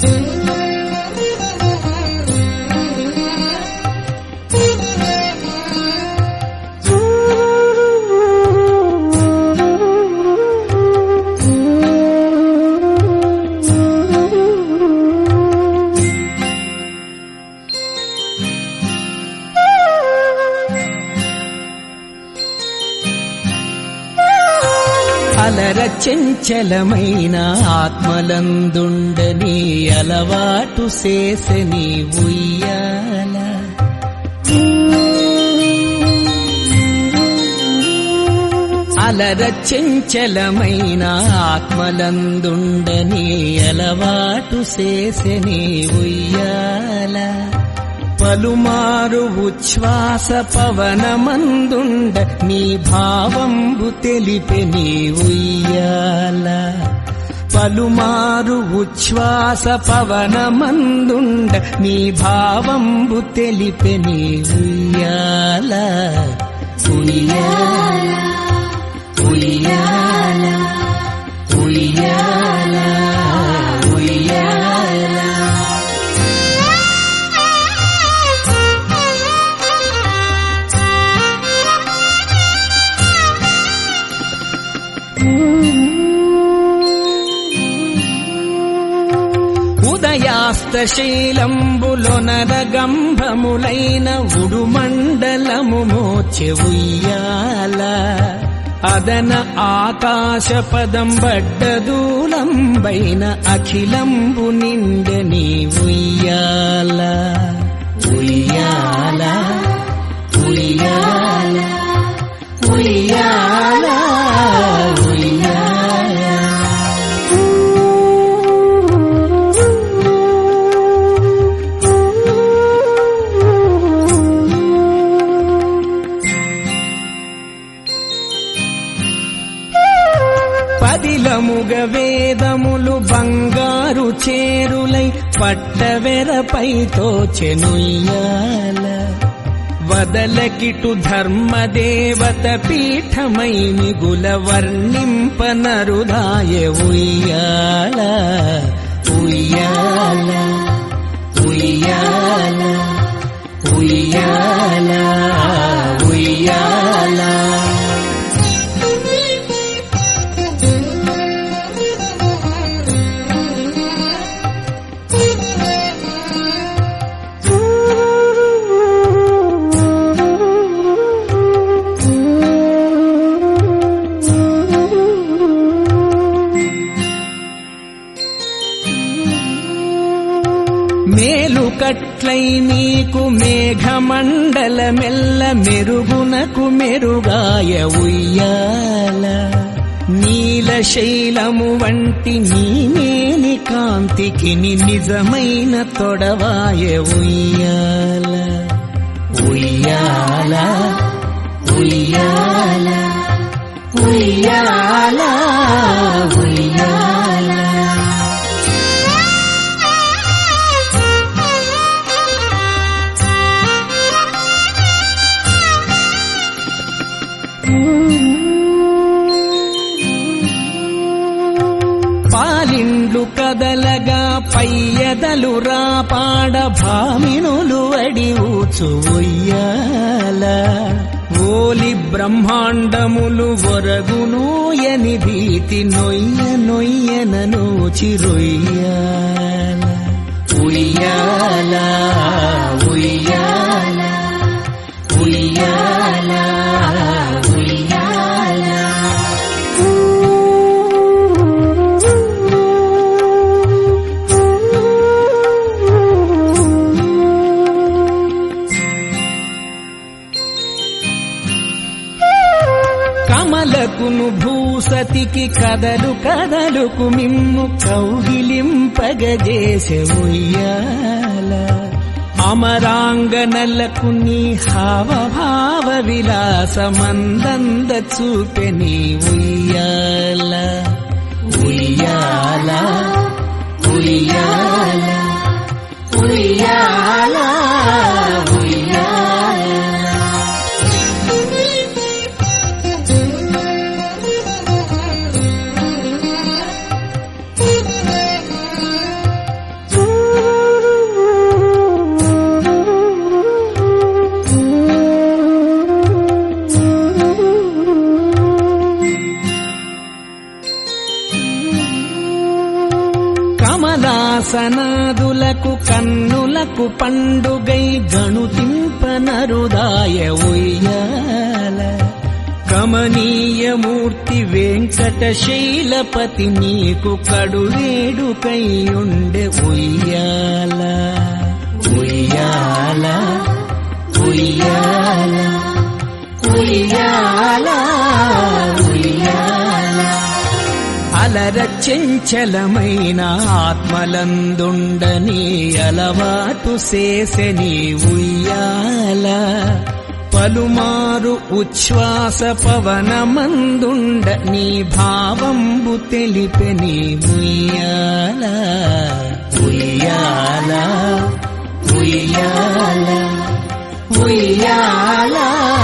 అలర చెంచలమైన ఆత్మలందుండని అలవాటు చేసని ఉయ్యాల అలర చెంచలమైన ఆత్మలందుండని అలవాటు చేసని ఉయ్యాల పలుమారు ఉచ్ఛ్వాస పవనమందుండ నీ భావంబు తెలిపె నీ ఉయ్యాల పలుమారు ఉచ్ఛ్వాస పవనమందుండ నీ భావంబు తెలిపె నీ ఉయ్యాల ఉయ్యాల ఉయ్యాల ఉయ్యాల ఉయ్యాల ఉదయాస్తశైలంబులొనరగంభములైన ఉడుమండలము మోచె ఉయ్యాల అదన ఆకాశ పదం బడ్డదూలంబైన అఖిలంబు నిండని ఉయ్యాల ఉయ్యాల ఉయ్యాల ఉయ్యాల ఉయ్యాల పదిలముగ వేదములు బంగారు చేరులై పట్టవెరపై తోచెనుయ్యాల వదలకిటు ధర్మదేవత పీఠమై మిగుల వర్ణింపనరుదాయ ఉయ్యాల ఉయ్యాల ఉయ్యాల ఉయ్యాల ఉయ్యాల మేలుకట్లై నీకు మేఘమండల మెల్ల మెరుగునకు మెరుగాయ ఉయ్యాల నీలశైలము వంటి నీనేని కాంతికి ని నిజమైన తొడవాయ ఉయ్యాల ఉయ్యాల ఉయ్యాల ఉయ్యాల ఉయ్యాల పాలిండ్లు కదలగా పయ్యదలు రాపాడ భామినులు అడి ఊచు ఉయ్యాల ఓలి బ్రహ్మాండములు ఒరగునోయని భీతి నొయ్య నొయ్యనను చిరుయ్యాల ఉయ్యాల ఉయ్యాల ఉయ్యాల ఉయ్యాల కమలకును భూసతికి కదలు కదలుకు మిమ్ము కౌగిలింపగజేసె ఉయ్యాల అమరాంగనలకు నీ హావభావ విలాసమందంద చూపె నీ ఉయ్యాల ఉయ్యాల ఉయ్యాల ఉయ్యాల ఉయ్యాల వాసనాదులకు కన్నులకు పండుగై గణుతింపనరుదాయ ఉయ్యాల కమనీయమూర్తి వెంకట శైలపతి నీకు కడువేడుకై ఉండే ఉయ్యాల ఉయ్యాల ఉయ్యాల ఉయ్యాల ఉయ్యాల అలర చెంచలమైన ఆత్మలందుండని అలవాటు చేసని ఉయ్యాల పలుమారు ఉచ్ఛ్వాస పవనమందుండ నీ భావంబు తెలిపెని ఉయ్యాల ఉయ్యాల ఉయ్యాల ఉయ్యాల